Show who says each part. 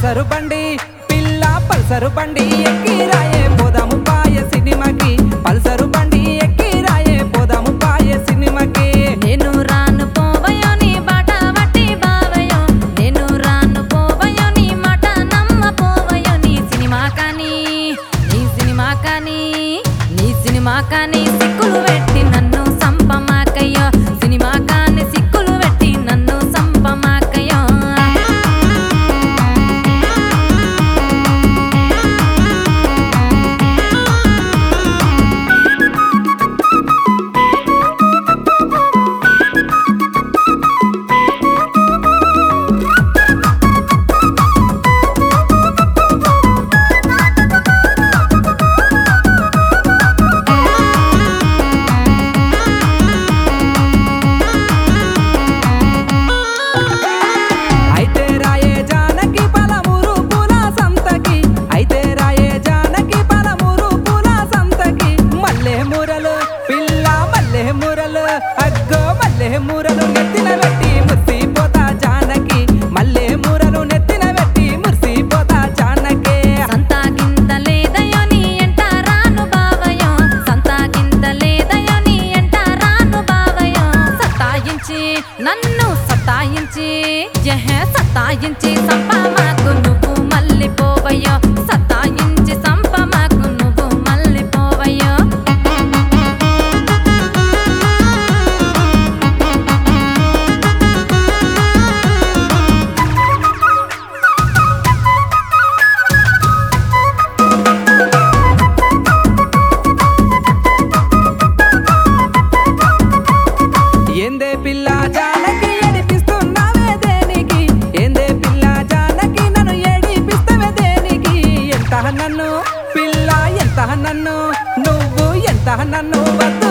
Speaker 1: పల్సరు బండి పిల్ల పల్సరు బండి ఎక్కి రాయే పోదాము పాయ సినిమాకి పల్సరు బండి ఎక్కి రాయే పోదాము పాయ సినిమాకి
Speaker 2: నేను రాను పోవయో నీ బాట వట్టి బావయో నేను రాను పోవయో నీ మాట నమ్మ పోవయో నీ సినిమా కానీ నీ సినిమా కానీ నీ సినిమా కానీ సిక్కులు పెట్టి నన్ను సంపమాకయ్యో సినిమా కానీ సిక్కులు పెట్టి నన్ను సంపమాకయ్యో
Speaker 1: అయితే రాయే జానకి పలమూరు పూల సంతకి అయితే రాయే జానకి పలమూరు పూల సంతకి మల్లె మూరలు పిల్ల మల్లె మూరలు అగ్గో మల్లె మూరలు నెత్తిన పెట్టి మురిసిపోతా జానకి మల్లె మూరలు నెత్తిన పెట్టి మురిసిపోతా జానకి
Speaker 2: సంతా గింత లేదయో నీ ఎంట రాను బావయో సంతా గింత లేదయో నీ ఎంట రాను బావయో సతాయించి నన్ను సతాయించి జహ సతాయించి సంప మాకు నువ్వు మళ్ళీ పోవయ్యో సతాయించి సంప మాకు నువ్వు మళ్ళీ పోవయ్యో
Speaker 1: ఏందే పిల్ల జానకి ఏడిపిస్తున్నావే దేనికి ఏందే పిల్ల జానకి నన్ను ఏడిపిస్తావే దేనికి ఎంత నన్ను పిల్ల ఎంత నన్ను నువ్వు ఎంత నన్ను వద్ద